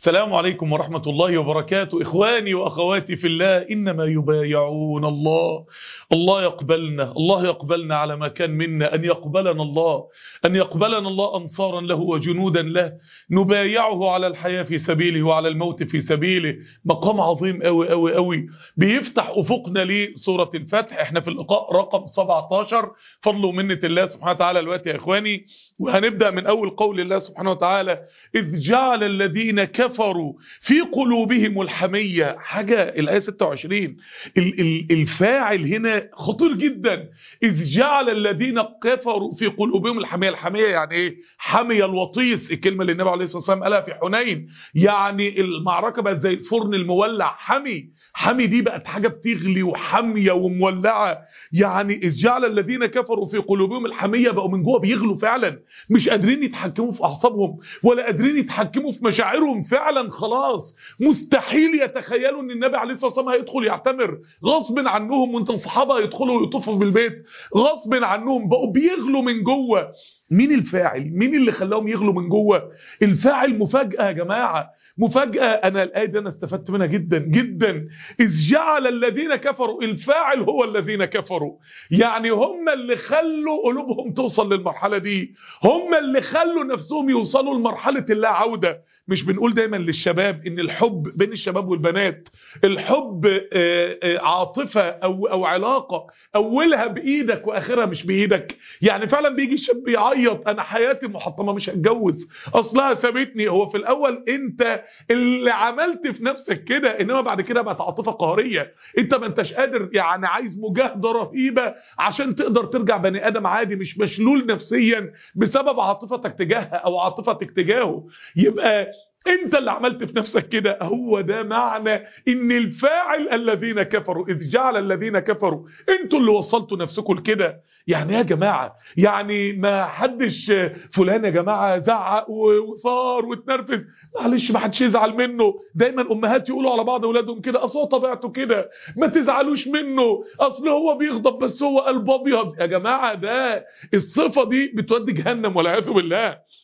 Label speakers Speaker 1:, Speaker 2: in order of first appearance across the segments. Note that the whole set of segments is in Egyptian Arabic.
Speaker 1: السلام عليكم ورحمة الله وبركاته إخواني وأخواتي في الله إنما يبايعون الله الله يقبلنا الله يقبلنا على ما كان منا أن يقبلنا الله أن يقبلنا الله أنصارا له وجنودا له نبايعه على الحياة في سبيله وعلى الموت في سبيله مقام عظيم أوي أوي أوي بيفتح أفقنا لسورة الفتح احنا في اللقاء رقم 17 فضل ومنة الله سبحانه وتعالى الوقت يا إخواني وهنبدأ من أول قول الله سبحانه وتعالى إذ جعل الذين كفروا في قلوبهم الحمية حاجة الآية 26 ال- ال- الفاعل هنا خطير جدا إذ جعل الذين كفروا في قلوبهم الحمية الحمية يعني إيه حمي الوطيس الكلمة اللي النبي عليه الصلاة والسلام قالها في حنين يعني المعركة بقت زي الفرن المولع حمي حمي دي بقت حاجة بتغلي وحامية ومولعة يعني إذ جعل الذين كفروا في قلوبهم الحمية بقوا من جوه بيغلوا فعلا مش قادرين يتحكموا في أعصابهم ولا قادرين يتحكموا في مشاعرهم فعلا خلاص مستحيل يتخيلوا ان النبي عليه الصلاة والسلام هيدخل يعتمر غصب عنهم وانت الصحابة هيدخلوا يطوفوا بالبيت غصب عنهم بقوا بيغلوا من جوه مين الفاعل مين اللي خلاهم يغلوا من جوه الفاعل مفاجأة يا جماعة مفاجأة أنا الآية دي أنا استفدت منها جدا جدا إذ جعل الذين كفروا الفاعل هو الذين كفروا يعني هم اللي خلوا قلوبهم توصل للمرحلة دي هم اللي خلوا نفسهم يوصلوا لمرحلة اللا عودة مش بنقول دايما للشباب ان الحب بين الشباب والبنات الحب آه، آه، عاطفة او او علاقة اولها بايدك واخرها مش بايدك يعني فعلا بيجي الشاب يعيط انا حياتي محطمة مش هتجوز اصلها سابتني هو في الاول انت اللي عملت في نفسك كده انما بعد كده بقت عاطفة قهرية انت ما انتش قادر يعني عايز مجاهدة رهيبة عشان تقدر ترجع بني ادم عادي مش مشلول نفسيا بسبب عاطفتك تجاهها او عاطفتك تجاهه يبقى انت اللي عملت في نفسك كده هو ده معنى ان الفاعل الذين كفروا اذ جعل الذين كفروا انتوا اللي وصلتوا نفسكم لكده يعني يا جماعة يعني ما حدش فلان يا جماعة زعق وصار واتنرفز معلش ما حدش يزعل منه دايما امهات يقولوا على بعض اولادهم كده اصل هو طبيعته كده ما تزعلوش منه اصل هو بيغضب بس هو قلبه ابيض يا جماعة ده الصفة دي بتودي جهنم والعياذ بالله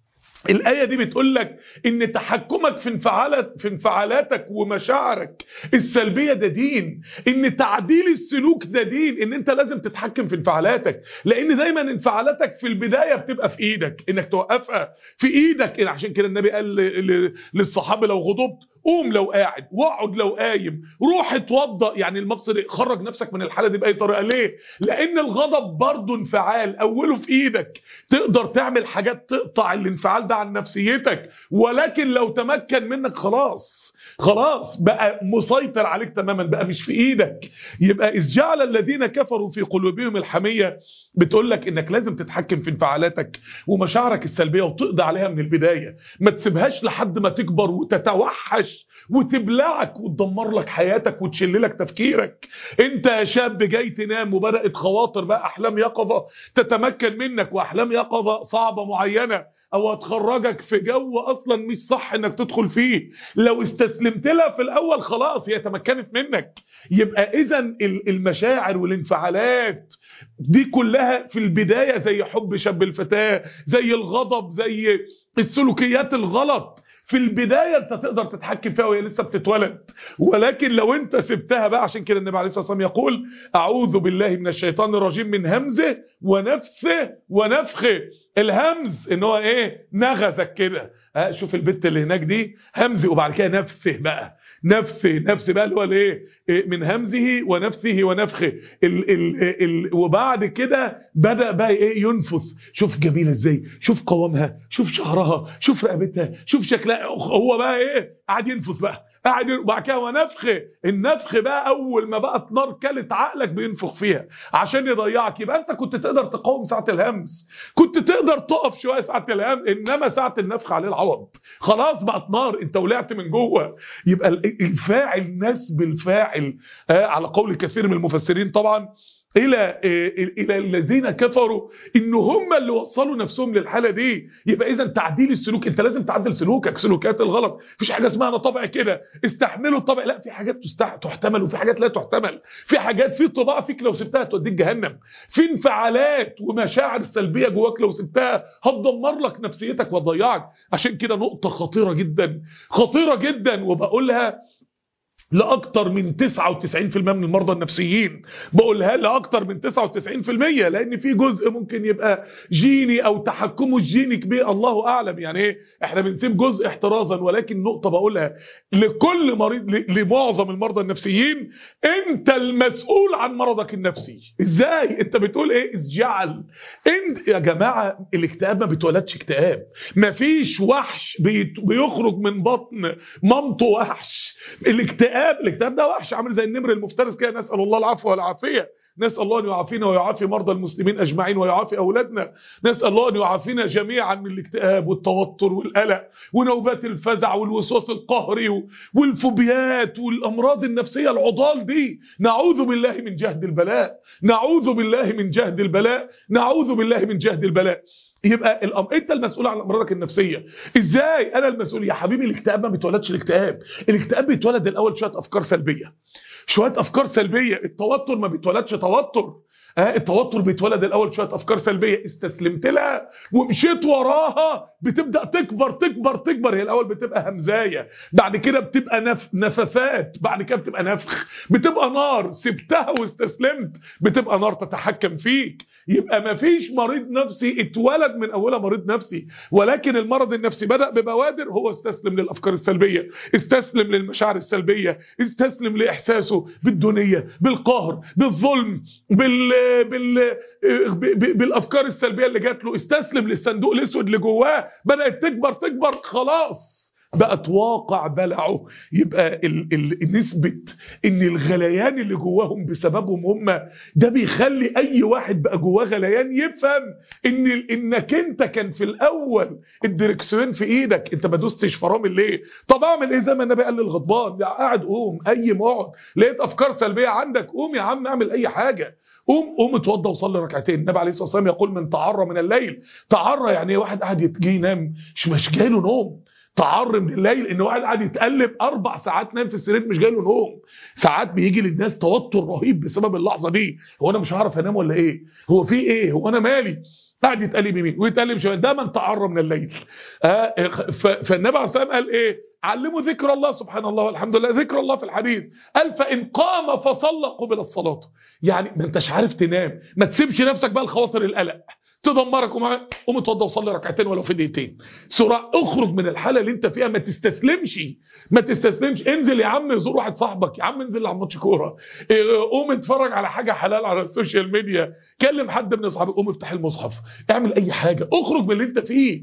Speaker 1: الآية دي بتقول لك إن تحكمك في انفعالات في انفعالاتك ومشاعرك السلبية ده دين، إن تعديل السلوك ده دين، إن أنت لازم تتحكم في انفعالاتك، لأن دايما انفعالاتك في البداية بتبقى في إيدك، إنك توقفها في إيدك، عشان كده النبي قال ل- ل- للصحابة لو غضبت قوم لو قاعد واقعد لو قايم روح اتوضى يعني المقصد إيه؟ خرج نفسك من الحالة دي بأي طريقة ليه؟ لأن الغضب برضه انفعال أوله في إيدك تقدر تعمل حاجات تقطع الانفعال ده عن نفسيتك ولكن لو تمكن منك خلاص خلاص بقى مسيطر عليك تماما بقى مش في ايدك يبقى اذ جعل الذين كفروا في قلوبهم الحمية بتقول لك انك لازم تتحكم في انفعالاتك ومشاعرك السلبية وتقضي عليها من البداية ما تسيبهاش لحد ما تكبر وتتوحش وتبلعك وتدمر لك حياتك وتشل لك تفكيرك انت يا شاب جاي تنام وبدأت خواطر بقى احلام يقظة تتمكن منك واحلام يقظة صعبة معينة او هتخرجك في جو اصلا مش صح انك تدخل فيه لو استسلمت لها في الاول خلاص هي تمكنت منك يبقى اذا المشاعر والانفعالات دي كلها في البداية زي حب شاب الفتاة زي الغضب زي السلوكيات الغلط في البداية انت تقدر تتحكم فيها وهي لسه بتتولد ولكن لو انت سبتها بقى عشان كده النبي عليه الصلاة والسلام يقول اعوذ بالله من الشيطان الرجيم من همزه ونفسه ونفخه الهمز ان هو ايه نغزك كده ها شوف البت اللي هناك دي همزه وبعد كده نفسه بقى نفسه نفسه بقى اللي هو الايه إيه، من همزه ونفسه ونفخه ال ال ال وبعد كده بدا بقى ايه ينفث شوف جميله ازاي شوف قوامها شوف شعرها شوف رقبتها شوف شكلها هو بقى ايه قاعد ينفث بقى قاعد ين- وبعد كده ونفخ النفخ بقى اول ما بقت نار كلت عقلك بينفخ فيها عشان يضيعك يبقى انت كنت تقدر تقاوم ساعه الهمز كنت تقدر تقف شويه ساعه الهمز انما ساعه النفخ عليه العوض خلاص بقت نار انت ولعت من جوه يبقى ال- الفاعل نسب الفاعل آه على قول كثير من المفسرين طبعا الى الى الذين كفروا ان هم اللي وصلوا نفسهم للحاله دي يبقى اذا تعديل السلوك انت لازم تعدل سلوكك سلوكيات الغلط مفيش حاجه اسمها انا طبع كده استحملوا الطبع لا في حاجات تستح... تحتمل وفي حاجات لا تحتمل في حاجات في طباع فيك لو سبتها توديك جهنم في انفعالات ومشاعر سلبيه جواك لو سبتها هتدمر لك نفسيتك وتضيعك عشان كده نقطه خطيره جدا خطيره جدا وبقولها لاكتر من 99% من المرضى النفسيين بقولها لاكتر من 99% لان في جزء ممكن يبقى جيني او تحكمه الجيني كبير الله اعلم يعني ايه احنا بنسيب جزء احترازا ولكن نقطه بقولها لكل مريض لمعظم المرضى النفسيين انت المسؤول عن مرضك النفسي ازاي انت بتقول ايه اجعل انت يا جماعه الاكتئاب ما بيتولدش اكتئاب مفيش وحش بيخرج من بطن مامته وحش الاكتئاب الاكتئاب الاكتئاب ده وحش عامل زي النمر المفترس كده نسال الله العفو والعافيه نسال الله ان يعافينا ويعافي مرضى المسلمين اجمعين ويعافي اولادنا نسال الله ان يعافينا جميعا من الاكتئاب والتوتر والقلق ونوبات الفزع والوسواس القهري والفوبيات والامراض النفسيه العضال دي نعوذ بالله من جهد البلاء نعوذ بالله من جهد البلاء نعوذ بالله من جهد البلاء يبقى الأمر انت المسؤول عن امراضك النفسيه ازاي انا المسؤول يا حبيبي الاكتئاب ما بيتولدش الاكتئاب الاكتئاب بيتولد الاول شويه افكار سلبيه شويه افكار سلبيه التوتر ما بيتولدش توتر آه التوتر بيتولد الاول شويه افكار سلبيه استسلمت لها ومشيت وراها بتبدا تكبر تكبر تكبر هي الاول بتبقى همزايه بعد كده بتبقى نف... نففات بعد كده بتبقى نفخ بتبقى نار سبتها واستسلمت بتبقى نار تتحكم فيك يبقى ما فيش مريض نفسي اتولد من اولها مريض نفسي ولكن المرض النفسي بدا ببوادر هو استسلم للافكار السلبيه استسلم للمشاعر السلبيه استسلم لاحساسه بالدنيا بالقهر بالظلم بال بال بالافكار السلبيه اللي جات له استسلم للصندوق الاسود اللي جواه بدات تكبر تكبر خلاص بقت واقع بلعه يبقى ال ال نسبة ان الغليان اللي جواهم بسببهم هم ده بيخلي اي واحد بقى جواه غليان يفهم ان انك انت كان في الاول الدركسيون في ايدك انت ما دوستش فرامل ليه طب اعمل ايه زي ما النبي قال للغضبان يا قاعد قوم اي مقعد لقيت افكار سلبيه عندك قوم يا عم اعمل اي حاجه قوم قوم اتوضى وصلي ركعتين النبي عليه الصلاه والسلام يقول من تعرى من الليل تعرى يعني واحد قاعد يجي ينام مش مش جايله نوم تعر من الليل ان واحد قاعد يتقلب اربع ساعات نام في السرير مش جايله نوم ساعات بيجي للناس توتر رهيب بسبب اللحظه دي هو انا مش هعرف انام ولا ايه هو في ايه هو انا مالي قاعد يتقلب يمين ويتقلب شمال ده من تعر من الليل آه فالنبي عليه الصلاه قال ايه علموا ذكر الله سبحان الله والحمد لله ذكر الله في الحديث قال فان قام فصلى قبل الصلاه يعني ما انتش عارف تنام ما تسيبش نفسك بقى لخواطر القلق تدمرك وما قوم اتوضى وصلي ركعتين ولو في دقيقتين سرعه اخرج من الحاله اللي انت فيها ما تستسلمش ما تستسلمش انزل يا عم زور واحد صاحبك يا عم انزل على ماتش كوره قوم اتفرج على حاجه حلال على السوشيال ميديا كلم حد من اصحابك قوم افتح المصحف اعمل اي حاجه اخرج من اللي انت فيه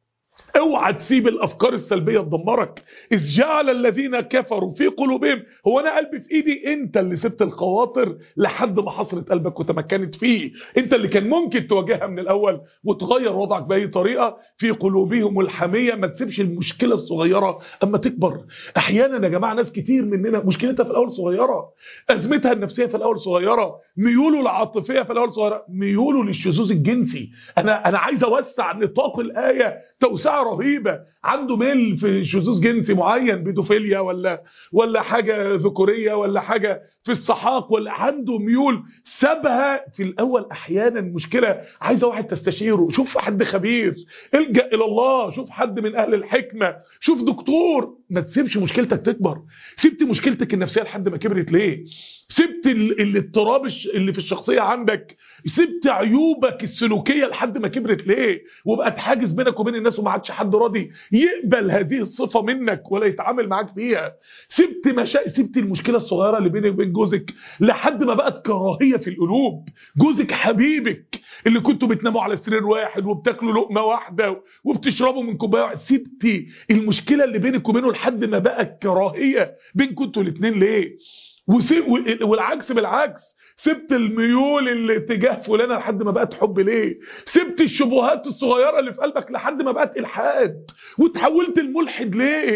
Speaker 1: اوعى تسيب الافكار السلبيه تدمرك اذ جعل الذين كفروا في قلوبهم هو انا قلبي في ايدي انت اللي سبت الخواطر لحد ما حصرت قلبك وتمكنت فيه انت اللي كان ممكن تواجهها من الاول وتغير وضعك باي طريقه في قلوبهم الحميه ما تسيبش المشكله الصغيره اما تكبر احيانا يا جماعه ناس كتير مننا مشكلتها في الاول صغيره ازمتها النفسيه في الاول صغيره ميوله العاطفيه في الاول صغيره ميوله للشذوذ الجنسي انا انا عايز اوسع نطاق الايه توسعه رهيبه عنده ميل في شذوذ جنسي معين بيدوفيليا ولا ولا حاجه ذكوريه ولا حاجه في السحاق ولا عنده ميول سابها في الاول احيانا مشكله عايزه واحد تستشيره شوف حد خبير الجا الى الله شوف حد من اهل الحكمه شوف دكتور ما تسيبش مشكلتك تكبر سبت مشكلتك النفسيه لحد ما كبرت ليه سبت الاضطراب اللي في الشخصيه عندك سبت عيوبك السلوكيه لحد ما كبرت ليه وبقت حاجز بينك وبين الناس وما عادش حد راضي يقبل هذه الصفه منك ولا يتعامل معاك فيها سبت مشا... سبت المشكله الصغيره اللي بينك وبين جوزك لحد ما بقت كراهيه في القلوب جوزك حبيبك اللي كنتوا بتناموا على سرير واحد وبتاكلوا لقمه واحده وبتشربوا من كوبايه واحده سبتي المشكله اللي بينك وبينه لحد ما بقت كراهيه بينكم انتوا الاثنين ليه وسيب والعكس بالعكس سبت الميول اللي تجاه فلانه لحد ما بقت حب ليه سبت الشبهات الصغيره اللي في قلبك لحد ما بقت الحاد وتحولت الملحد ليه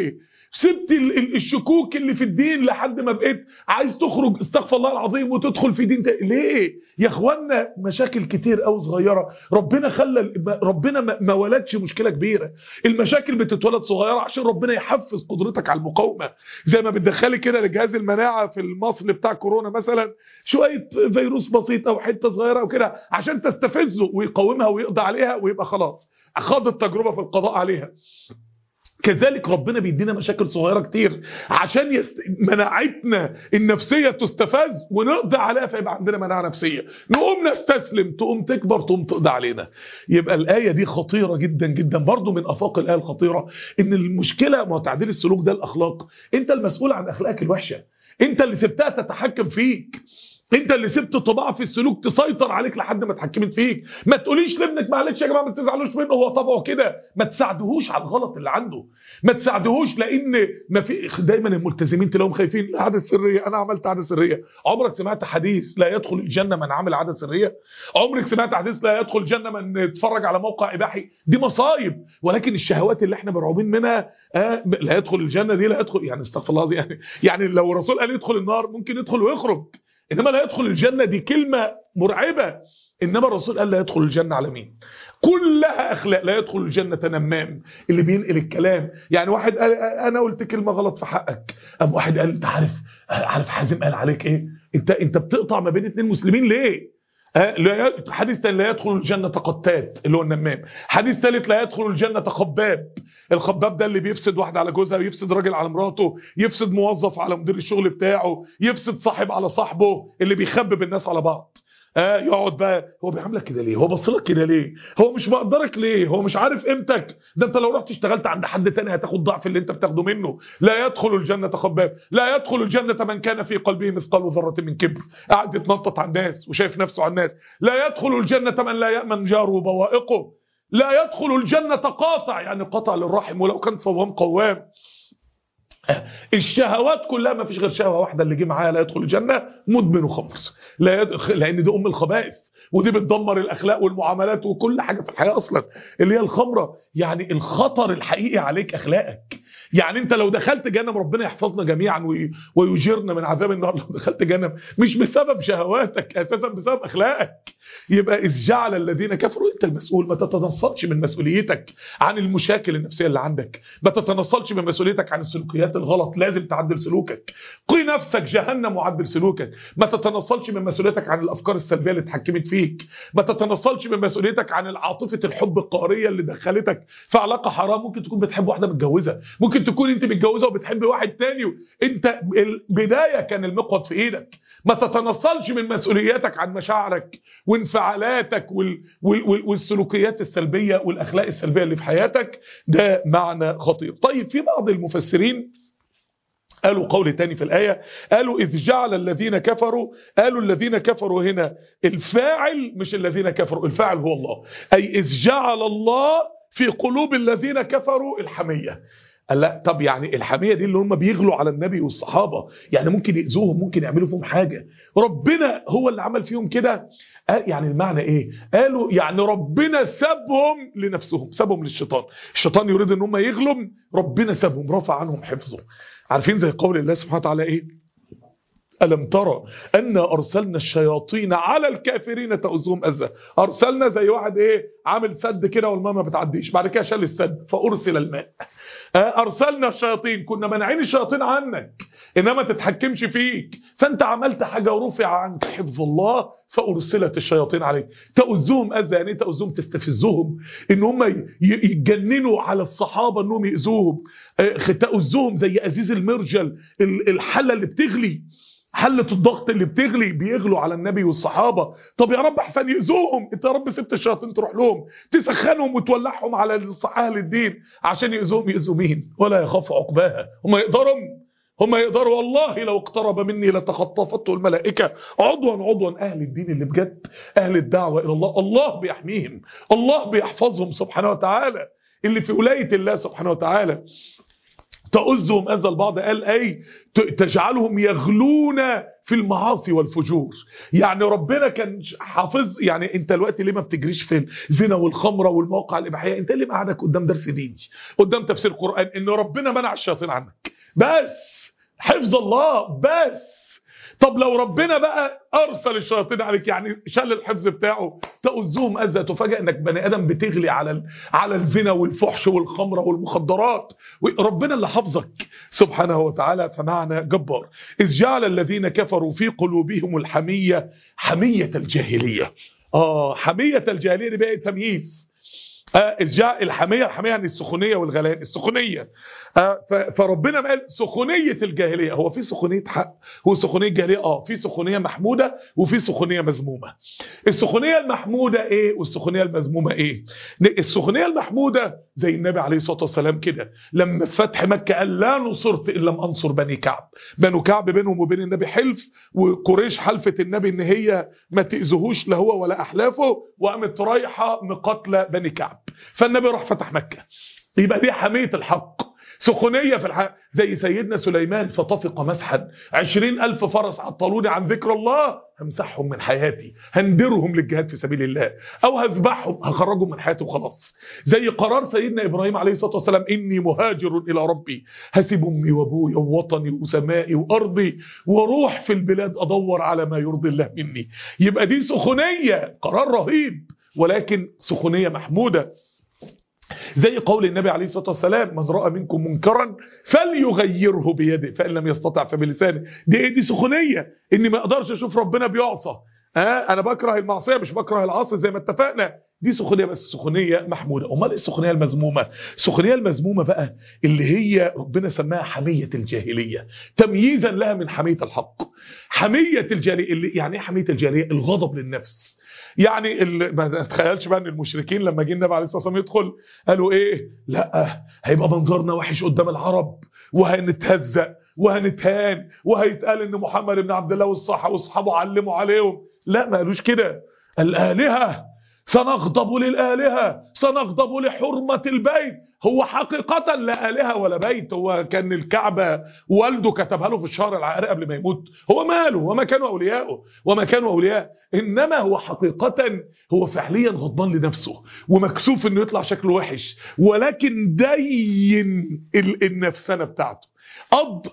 Speaker 1: سبت ال- ال- الشكوك اللي في الدين لحد ما بقيت عايز تخرج استغفر الله العظيم وتدخل في دين تا- ليه يا اخوانا مشاكل كتير قوي صغيره ربنا خلى ال- ربنا ما- ما ولدش مشكله كبيره المشاكل بتتولد صغيره عشان ربنا يحفز قدرتك على المقاومه زي ما بتدخلي كده لجهاز المناعه في المصل بتاع كورونا مثلا شويه فيروس بسيط او حته صغيره او كده عشان تستفزه ويقاومها ويقضي عليها ويبقى خلاص خاض التجربه في القضاء عليها كذلك ربنا بيدينا مشاكل صغيرة كتير عشان يست... مناعتنا النفسية تستفز ونقضي عليها فيبقى عندنا مناعة نفسية نقوم نستسلم تقوم تكبر تقوم تقضي علينا يبقى الآية دي خطيرة جدا جدا برضو من أفاق الآية الخطيرة إن المشكلة ما هو تعديل السلوك ده الأخلاق أنت المسؤول عن أخلاقك الوحشة أنت اللي سبتها تتحكم فيك انت اللي سبت طباع في السلوك تسيطر عليك لحد ما اتحكمت فيك ما تقوليش لابنك معلش يا جماعه ما تزعلوش منه هو طبعه كده ما تساعدهوش على الغلط اللي عنده ما تساعدهوش لان ما في دايما الملتزمين تلاقيهم خايفين العاده السريه انا عملت عاده سريه عمرك سمعت حديث لا يدخل الجنه من عمل عاده سريه عمرك سمعت حديث لا يدخل الجنه من يتفرج على موقع اباحي دي مصايب ولكن الشهوات اللي احنا مرعوبين منها آه لا يدخل الجنه دي لا يدخل يعني استغفر الله دي يعني يعني لو الرسول قال يدخل النار ممكن يدخل ويخرج انما لا يدخل الجنه دي كلمه مرعبه انما الرسول قال لا يدخل الجنه على مين كلها اخلاق لا يدخل الجنه نمام اللي بينقل الكلام يعني واحد قال انا قلت كلمه غلط في حقك ام واحد قال انت عارف عارف حازم قال عليك ايه انت انت بتقطع ما بين اتنين مسلمين ليه آه، لا ي- حديث تاني لا يدخل الجنة قتات اللي هو النمام حديث ثالث لا يدخل الجنة خباب الخباب ده اللي بيفسد واحد على جوزها يفسد راجل على مراته يفسد موظف على مدير الشغل بتاعه يفسد صاحب على صاحبه اللي بيخبب الناس على بعض آه يقعد بقى هو بيعملك كده ليه هو بصلك كده ليه هو مش مقدرك ليه هو مش عارف قيمتك ده انت لو رحت اشتغلت عند حد تاني هتاخد ضعف اللي انت بتاخده منه لا يدخل الجنة خباب لا يدخل الجنة من كان في قلبه مثقال ذرة من كبر قاعد يتنطط على الناس وشايف نفسه على الناس لا يدخل الجنة من لا يأمن جاره بوائقه لا يدخل الجنة قاطع يعني قطع للرحم ولو كان صوام قوام الشهوات كلها ما فيش غير شهوه واحده اللي جه معاها لا يدخل الجنه مدمن خمر لا يدخل لان دي ام الخبائث ودي بتدمر الاخلاق والمعاملات وكل حاجه في الحياه اصلا اللي هي الخمره يعني الخطر الحقيقي عليك اخلاقك يعني انت لو دخلت جهنم ربنا يحفظنا جميعا وي- ويجيرنا من عذاب النار لو دخلت جهنم مش بسبب شهواتك اساسا بسبب اخلاقك يبقى اذ جعل الذين كفروا انت المسؤول ما تتنصلش من مسؤوليتك عن المشاكل النفسيه اللي عندك ما تتنصلش من مسؤوليتك عن السلوكيات الغلط لازم تعدل سلوكك قي نفسك جهنم وعدل سلوكك ما تتنصلش من مسؤوليتك عن الافكار السلبيه اللي اتحكمت فيك ما تتنصلش من مسؤوليتك عن عاطفه الحب القهريه اللي دخلتك في علاقه حرام ممكن تكون بتحب واحده متجوزه ممكن تكون انت متجوزه وبتحب واحد تاني انت البدايه كان المقود في ايدك ما تتنصلش من مسؤولياتك عن مشاعرك وانفعالاتك وال وال وال والسلوكيات السلبيه والاخلاق السلبيه اللي في حياتك ده معنى خطير طيب في بعض المفسرين قالوا قول تاني في الآية قالوا إذ جعل الذين كفروا قالوا الذين كفروا هنا الفاعل مش الذين كفروا الفاعل هو الله أي إذ جعل الله في قلوب الذين كفروا الحمية قال لا طب يعني الحمية دي اللي هم بيغلوا على النبي والصحابة يعني ممكن يأذوهم ممكن يعملوا فيهم حاجة ربنا هو اللي عمل فيهم كده قال يعني المعنى ايه قالوا يعني ربنا سابهم لنفسهم سابهم للشيطان الشيطان يريد ان هم يغلم ربنا سابهم رفع عنهم حفظه عارفين زي قول الله سبحانه وتعالى ايه ألم ترى أن أرسلنا الشياطين على الكافرين تؤذهم أذى أرسلنا زي واحد إيه عامل سد كده والماء ما بتعديش بعد كده شال السد فأرسل الماء أرسلنا الشياطين كنا منعين الشياطين عنك إنما تتحكمش فيك فأنت عملت حاجة ورفع عنك حفظ الله فأرسلت الشياطين عليك تؤذهم أذى يعني تؤذهم تستفزهم إن هم يتجننوا على الصحابة إنهم يأذوهم تؤذهم زي أزيز المرجل الحلة اللي بتغلي حلة الضغط اللي بتغلي بيغلوا على النبي والصحابة طب يا رب احسن يأذوهم انت يا رب سبت الشياطين تروح لهم تسخنهم وتولعهم على اهل الدين عشان يأذوهم يأذوا مين ولا يخافوا عقباها هم يقدروا هم يقدروا والله لو اقترب مني لتخطفته الملائكة عضوا عضوا أهل الدين اللي بجد أهل الدعوة إلى الله الله بيحميهم الله بيحفظهم سبحانه وتعالى اللي في ولاية الله سبحانه وتعالى تؤذهم أذى البعض قال أي تجعلهم يغلون في المعاصي والفجور يعني ربنا كان حافظ يعني انت دلوقتي ليه ما بتجريش في الزنا والخمره والمواقع الاباحيه انت ليه قاعدك قدام درس ديني قدام تفسير قران ان ربنا منع الشياطين عنك بس حفظ الله بس طب لو ربنا بقى ارسل الشياطين عليك يعني شال الحفظ بتاعه تؤذهم اذى تفاجئ انك بني ادم بتغلي على ال... على الزنا والفحش والخمره والمخدرات ربنا اللي حفظك سبحانه وتعالى فمعنى جبار اذ جعل الذين كفروا في قلوبهم الحميه حميه الجاهليه اه حميه الجاهليه دي بقى تمييز آه جاء الحميه الحميه يعني السخونيه والغليان السخونيه آه فربنا قال سخونيه الجاهليه هو في سخونيه حق هو سخونيه جاهليه اه في سخونيه محموده وفي سخونيه مذمومه السخونيه المحموده ايه والسخونيه المذمومه ايه السخونيه المحموده زي النبي عليه الصلاه والسلام كده لما في فتح مكه قال لا نصرت ان لم انصر بني كعب بنو كعب بينهم وبين النبي حلف وقريش حلفت النبي ان هي ما تاذوهوش لا هو ولا احلافه وقامت رايحه مقاتله بني كعب فالنبي راح فتح مكه يبقى دي حميه الحق سخونية في الحق زي سيدنا سليمان فطفق مسحا عشرين ألف فرس عطلوني عن ذكر الله همسحهم من حياتي هندرهم للجهاد في سبيل الله أو هذبحهم هخرجهم من حياتي وخلاص زي قرار سيدنا إبراهيم عليه الصلاة والسلام إني مهاجر إلى ربي هسيب أمي وأبوي ووطني وسمائي وأرضي واروح في البلاد أدور على ما يرضي الله مني يبقى دي سخونية قرار رهيب ولكن سخونية محمودة زي قول النبي عليه الصلاة والسلام من رأى منكم منكرا فليغيره بيده فإن لم يستطع فبلسانه دي ايه دي سخونية اني ما اقدرش اشوف ربنا بيعصى اه انا بكره المعصية مش بكره العاصي زي ما اتفقنا دي سخونية بس سخونية محمودة امال ايه السخونية المذمومة السخونية المذمومة بقى اللي هي ربنا سماها حمية الجاهلية تمييزا لها من حمية الحق حمية الجاهلية اللي يعني ايه حمية الجاهلية الغضب للنفس يعني ما تخيلش بقى ان المشركين لما جه النبي عليه الصلاه والسلام يدخل قالوا ايه لا هيبقى منظرنا وحش قدام العرب وهنتهزق وهنتهان وهيتقال ان محمد بن عبد الله والصحابه واصحابه علموا عليهم لا ما قالوش كده الالهه سنغضب للالهه سنغضب لحرمه البيت هو حقيقة لا آلهة ولا بيت هو كان الكعبة والده كتبها له في الشهر العقاري قبل ما يموت هو ماله وما كانوا أولياءه وما كانوا أولياء إنما هو حقيقة هو فعليا غضبان لنفسه ومكسوف إنه يطلع شكله وحش ولكن دين النفسنة بتاعته أض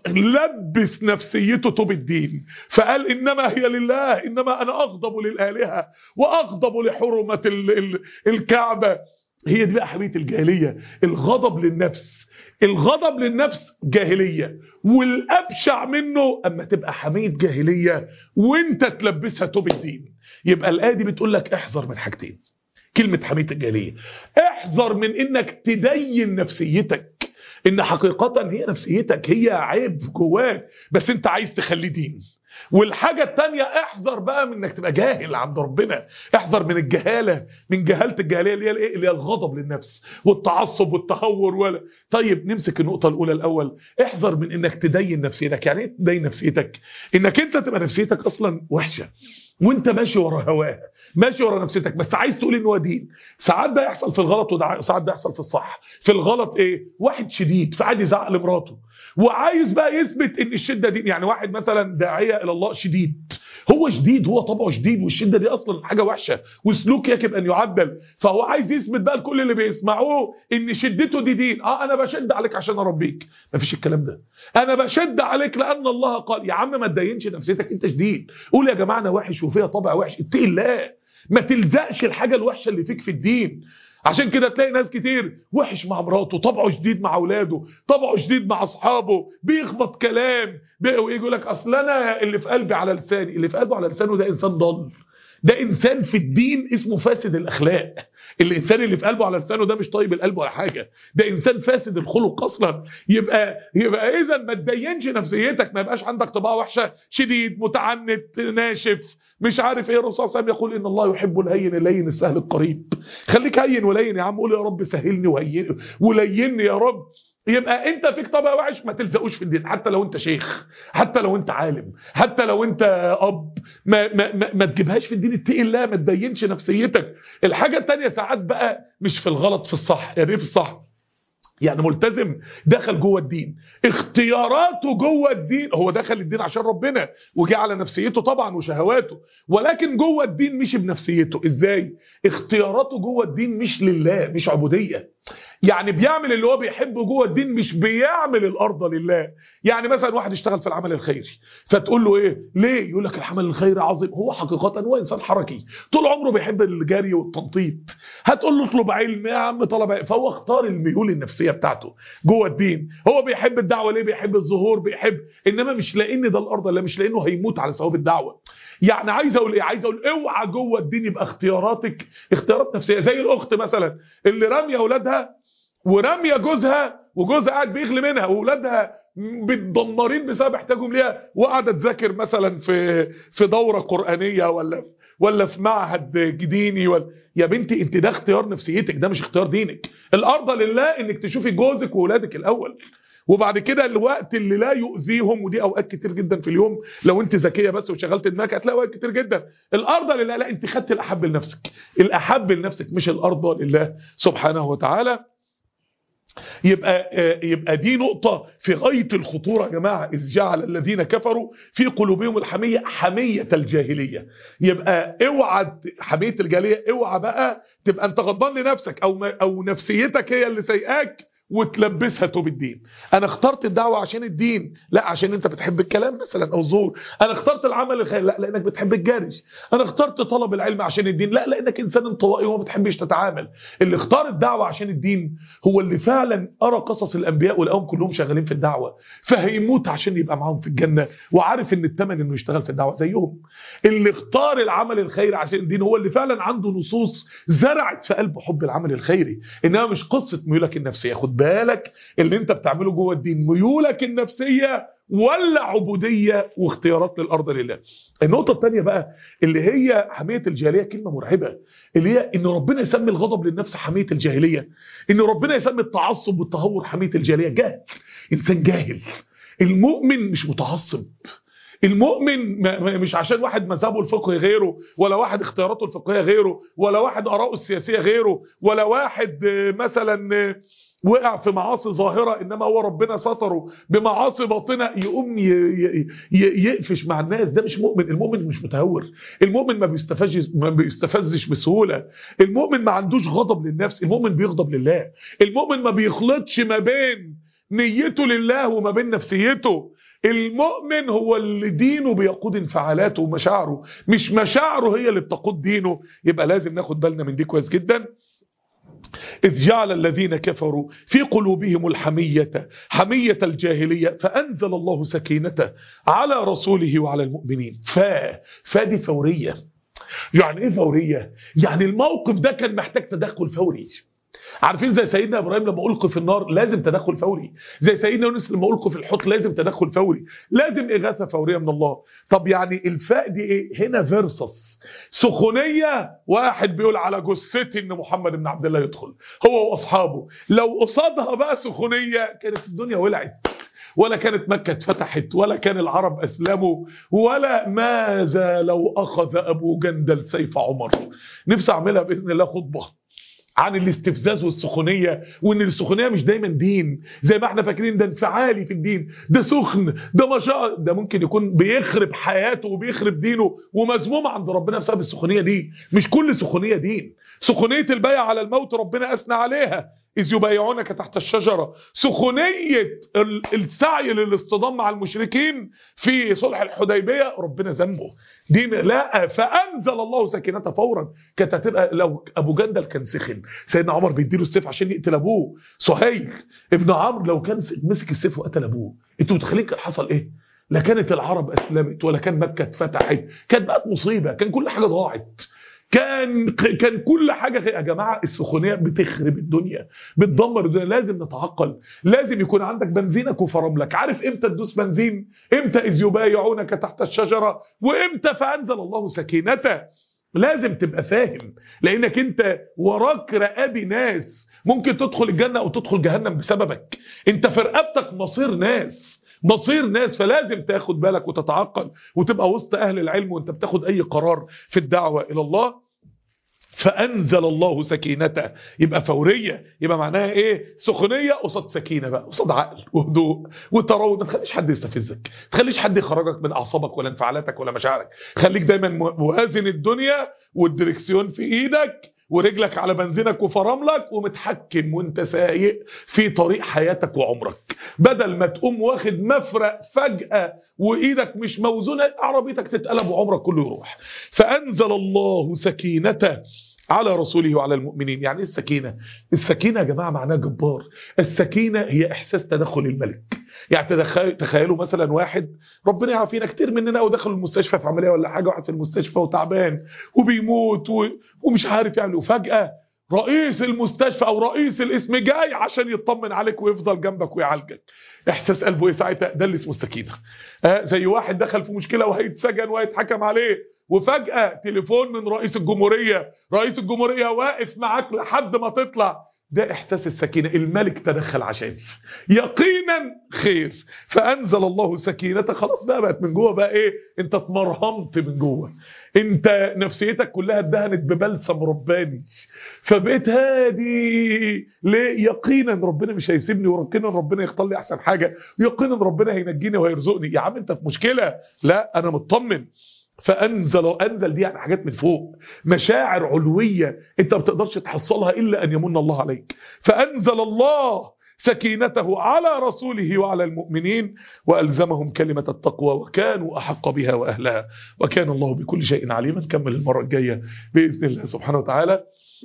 Speaker 1: لبس نفسيته طوب الدين فقال إنما هي لله إنما أنا أغضب للآلهة وأغضب لحرمة ال ال الكعبة هي دي بقى حمية الجاهلية الغضب للنفس الغضب للنفس جاهلية والأبشع منه أما تبقى حمية جاهلية وانت تلبسها توب الدين يبقى الآية دي بتقول لك احذر من حاجتين كلمة حمية الجاهلية احذر من انك تدين نفسيتك ان حقيقة هي نفسيتك هي عيب جواك بس انت عايز تخليه دين والحاجة التانية احذر بقى من انك تبقى جاهل عند ربنا احذر من الجهالة من جهالة الجاهلية اللي هي الايه اللي هي الغضب للنفس والتعصب والتهور ولا طيب نمسك النقطة الاولى الاول احذر من انك تدين نفسيتك يعني ايه تدين نفسيتك انك انت تبقى نفسيتك اصلا وحشة وانت ماشي ورا هواها ماشي ورا نفسيتك بس عايز تقول ان هو دين ساعات ده يحصل في الغلط وساعات ده يحصل في الصح في الغلط ايه واحد شديد فقعد يزعق لمراته وعايز بقى يثبت ان الشده دي يعني واحد مثلا داعيه الى الله شديد هو شديد هو طبعه شديد والشده دي اصلا حاجه وحشه وسلوك يجب ان يعدل فهو عايز يثبت بقى لكل اللي بيسمعوه ان شدته دي دين اه انا بشد عليك عشان اربيك مفيش الكلام ده انا بشد عليك لان الله قال يا عم ما تدينش نفسيتك انت شديد قول يا جماعه انا وحش وفيها طبع وحش اتقي الله ما تلزقش الحاجه الوحشه اللي فيك في الدين عشان كده تلاقي ناس كتير وحش مع مراته طبعه شديد مع اولاده طبعه شديد مع اصحابه بيخبط كلام ويجي يقول لك اصل انا اللي في قلبي على لساني اللي في قلبه على لسانه ده انسان ضل ده انسان في الدين اسمه فاسد الاخلاق الانسان اللي في قلبه على لسانه ده مش طيب القلب ولا حاجه ده انسان فاسد الخلق اصلا يبقى يبقى اذا ما تدينش نفسيتك ما يبقاش عندك طباع وحشه شديد متعنت ناشف مش عارف ايه الرسول صلى الله عليه وسلم يقول ان الله يحب الهين اللين السهل القريب خليك هين ولين يا عم قول يا رب سهلني وهين وليني يا رب يبقى انت فيك طبع وحش ما تلزقوش في الدين حتى لو انت شيخ حتى لو انت عالم حتى لو انت اب ما ما ما, ما تجيبهاش في الدين اتقي الله ما تبينش نفسيتك الحاجه الثانيه ساعات بقى مش في الغلط في الصح يعني ايه في الصح يعني ملتزم دخل جوه الدين اختياراته جوه الدين هو دخل الدين عشان ربنا وجه على نفسيته طبعا وشهواته ولكن جوه الدين مش بنفسيته ازاي اختياراته جوه الدين مش لله مش عبودية يعني بيعمل اللي هو بيحبه جوه الدين مش بيعمل الارض لله يعني مثلا واحد اشتغل في العمل الخيري فتقول له ايه ليه يقول لك العمل الخيري عظيم هو حقيقه هو انسان حركي طول عمره بيحب الجري والتنطيط هتقول له اطلب علم يا عم طلب علم فهو اختار الميول النفسيه بتاعته جوه الدين هو بيحب الدعوه ليه بيحب الظهور بيحب انما مش لان ده الارض لا مش لانه هيموت على ثواب الدعوه يعني عايز اقول ايه عايز اقول اوعى جوه الدين يبقى اختياراتك اختيارات نفسيه زي الاخت مثلا اللي راميه اولادها وراميه جوزها وجوزها قاعد بيغلي منها واولادها متدمرين بسبب احتياجهم ليها وقاعده تذاكر مثلا في في دوره قرانيه ولا ولا في معهد ديني ولا يا بنتي انت ده اختيار نفسيتك ده مش اختيار دينك الارض لله انك تشوفي جوزك واولادك الاول وبعد كده الوقت اللي لا يؤذيهم ودي اوقات كتير جدا في اليوم لو انت ذكيه بس وشغلت دماغك هتلاقي اوقات كتير جدا الارض لله لا انت خدت الاحب لنفسك الاحب لنفسك مش الارض لله سبحانه وتعالى يبقى يبقى دي نقطة في غاية الخطورة يا جماعة إذ جعل الذين كفروا في قلوبهم الحمية حمية الجاهلية يبقى اوعى حمية الجاهلية اوعى بقى تبقى انت غضبان لنفسك أو أو نفسيتك هي اللي سايقاك وتلبسها توب الدين انا اخترت الدعوه عشان الدين لا عشان انت بتحب الكلام مثلا او الظهور انا اخترت العمل الخير لا لانك بتحب الجري انا اخترت طلب العلم عشان الدين لا لانك انسان انطوائي وما بتحبش تتعامل اللي اختار الدعوه عشان الدين هو اللي فعلا قرا قصص الانبياء ولقاهم كلهم شغالين في الدعوه فهيموت عشان يبقى معاهم في الجنه وعارف ان الثمن انه يشتغل في الدعوه زيهم اللي اختار العمل الخير عشان الدين هو اللي فعلا عنده نصوص زرعت في قلبه حب العمل الخيري انها مش قصه ميولك النفسيه خد بالك اللي انت بتعمله جوه الدين ميولك النفسيه ولا عبوديه واختيارات للارض لله النقطه الثانيه بقى اللي هي حميه الجاهليه كلمه مرعبه اللي هي ان ربنا يسمي الغضب للنفس حميه الجاهليه ان ربنا يسمي التعصب والتهور حميه الجاهليه جاهل انسان جاهل المؤمن مش متعصب المؤمن مش عشان واحد مذهبه الفقهي غيره ولا واحد اختياراته الفقهيه غيره ولا واحد اراءه السياسيه غيره ولا واحد مثلا وقع في معاصي ظاهرة إنما هو ربنا ستره بمعاصي باطنة يقوم يقفش مع الناس ده مش مؤمن المؤمن مش متهور المؤمن ما بيستفزش ما بيستفزش بسهولة المؤمن ما عندوش غضب للنفس المؤمن بيغضب لله المؤمن ما بيخلطش ما بين نيته لله وما بين نفسيته المؤمن هو اللي دينه بيقود انفعالاته ومشاعره مش مشاعره هي اللي بتقود دينه يبقى لازم ناخد بالنا من دي كويس جدا إذ جعل الذين كفروا في قلوبهم الحمية حمية الجاهلية فأنزل الله سكينته على رسوله وعلى المؤمنين فا فا دي فورية يعني إيه فورية؟ يعني الموقف ده كان محتاج تدخل فوري عارفين زي سيدنا ابراهيم لما القي في النار لازم تدخل فوري زي سيدنا يونس لما القي في الحوت لازم تدخل فوري لازم اغاثه فوريه من الله طب يعني الفاء دي ايه هنا فيرسس سخونيه واحد بيقول على جثتي ان محمد بن عبد الله يدخل هو واصحابه لو قصادها بقى سخونيه كانت الدنيا ولعت ولا كانت مكة اتفتحت ولا كان العرب أسلموا ولا ماذا لو أخذ أبو جندل سيف عمر نفسي أعملها بإذن الله خطبة عن الاستفزاز والسخونية وان السخونية مش دايما دين زي ما احنا فاكرين ده انفعالي في الدين ده سخن ده مشاء ده ممكن يكون بيخرب حياته وبيخرب دينه ومذموم عند ربنا بسبب السخونية دي مش كل سخونية دين سخونية البيع على الموت ربنا أثنى عليها إذ يبايعونك تحت الشجرة سخونية السعي للاصطدام مع المشركين في صلح الحديبية ربنا ذنبه دي لا فأنزل الله سكينته فورا كانت هتبقى لو أبو جندل كان سخن سيدنا عمر بيديله السيف عشان يقتل أبوه سهيل ابن عمرو لو كان مسك السيف وقتل أبوه أنتوا متخيلين كان حصل إيه؟ لا كانت العرب أسلمت ولا كان مكة اتفتحت كانت بقت مصيبة كان كل حاجة ضاعت كان كان كل حاجه يا جماعه السخونيه بتخرب الدنيا بتدمر الدنيا لازم نتعقل لازم يكون عندك بنزينك وفراملك عارف امتى تدوس بنزين امتى اذ يبايعونك تحت الشجره وامتى فانزل الله سكينته لازم تبقى فاهم لانك انت وراك رقابي ناس ممكن تدخل الجنه او تدخل جهنم بسببك انت في رقبتك مصير ناس مصير ناس فلازم تاخد بالك وتتعقل وتبقى وسط أهل العلم وانت بتاخد أي قرار في الدعوة إلى الله فأنزل الله سكينته يبقى فورية يبقى معناها ايه سخونية قصاد سكينة بقى قصاد عقل وهدوء وتروض ما تخليش حد يستفزك ما تخليش حد يخرجك من أعصابك ولا انفعالاتك ولا مشاعرك خليك دايما موازن الدنيا والدركسيون في ايدك ورجلك على بنزينك وفراملك ومتحكم وانت سايق في طريق حياتك وعمرك بدل ما تقوم واخد مفرق فجأة وايدك مش موزونة عربيتك تتقلب وعمرك كله يروح فأنزل الله سكينته على رسوله وعلى المؤمنين يعني ايه السكينة السكينة يا جماعة معناها جبار السكينة هي احساس تدخل الملك يعني تدخل تخيلوا مثلا واحد ربنا يعافينا كتير مننا ودخل المستشفى في عملية ولا حاجة واحد في المستشفى وتعبان وبيموت و... ومش عارف يعمل وفجأة رئيس المستشفى او رئيس الاسم جاي عشان يطمن عليك ويفضل جنبك ويعالجك احساس قلبه ايه ساعتها ده اللي اسمه السكينه آه زي واحد دخل في مشكله وهيتسجن وهيتحكم عليه وفجأة تليفون من رئيس الجمهورية رئيس الجمهورية واقف معاك لحد ما تطلع ده إحساس السكينة الملك تدخل عشاني يقينا خير فأنزل الله سكينته خلاص بقى بقت من جوه بقى إيه أنت اتمرهمت من جوه أنت نفسيتك كلها اتدهنت ببلسم رباني فبقيت هادي ليه يقينا ربنا مش هيسيبني ويقينا ربنا يختار لي أحسن حاجة يقينا ربنا هينجيني وهيرزقني يا عم أنت في مشكلة لا أنا مطمن فأنزل أنزل دي يعني حاجات من فوق مشاعر علوية أنت ما بتقدرش تحصلها إلا أن يمن الله عليك فأنزل الله سكينته على رسوله وعلى المؤمنين وألزمهم كلمة التقوى وكانوا أحق بها وأهلها وكان الله بكل شيء عليما نكمل المرة الجاية بإذن الله سبحانه وتعالى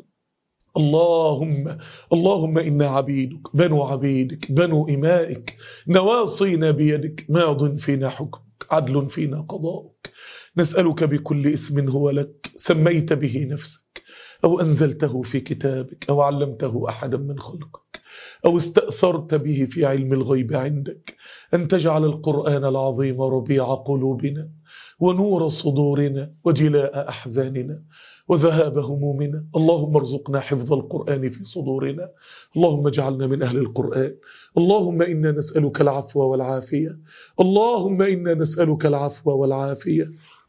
Speaker 1: اللهم اللهم إنا عبيدك بنو عبيدك بنو إمائك نواصينا بيدك ماض فينا حكمك عدل فينا قضاؤك نسألك بكل اسم هو لك سميت به نفسك أو أنزلته في كتابك أو علمته أحدا من خلقك أو استأثرت به في علم الغيب عندك أن تجعل القرآن العظيم ربيع قلوبنا ونور صدورنا وجلاء أحزاننا وذهاب همومنا اللهم ارزقنا حفظ القرآن في صدورنا اللهم اجعلنا من أهل القرآن اللهم إنا نسألك العفو والعافية اللهم إنا نسألك العفو والعافية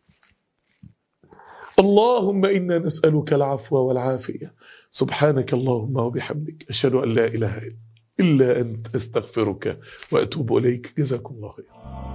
Speaker 1: اللهم إنا نسألك العفو والعافية سبحانك اللهم وبحمدك أشهد أن لا إله إلا أنت أستغفرك وأتوب إليك جزاكم الله خير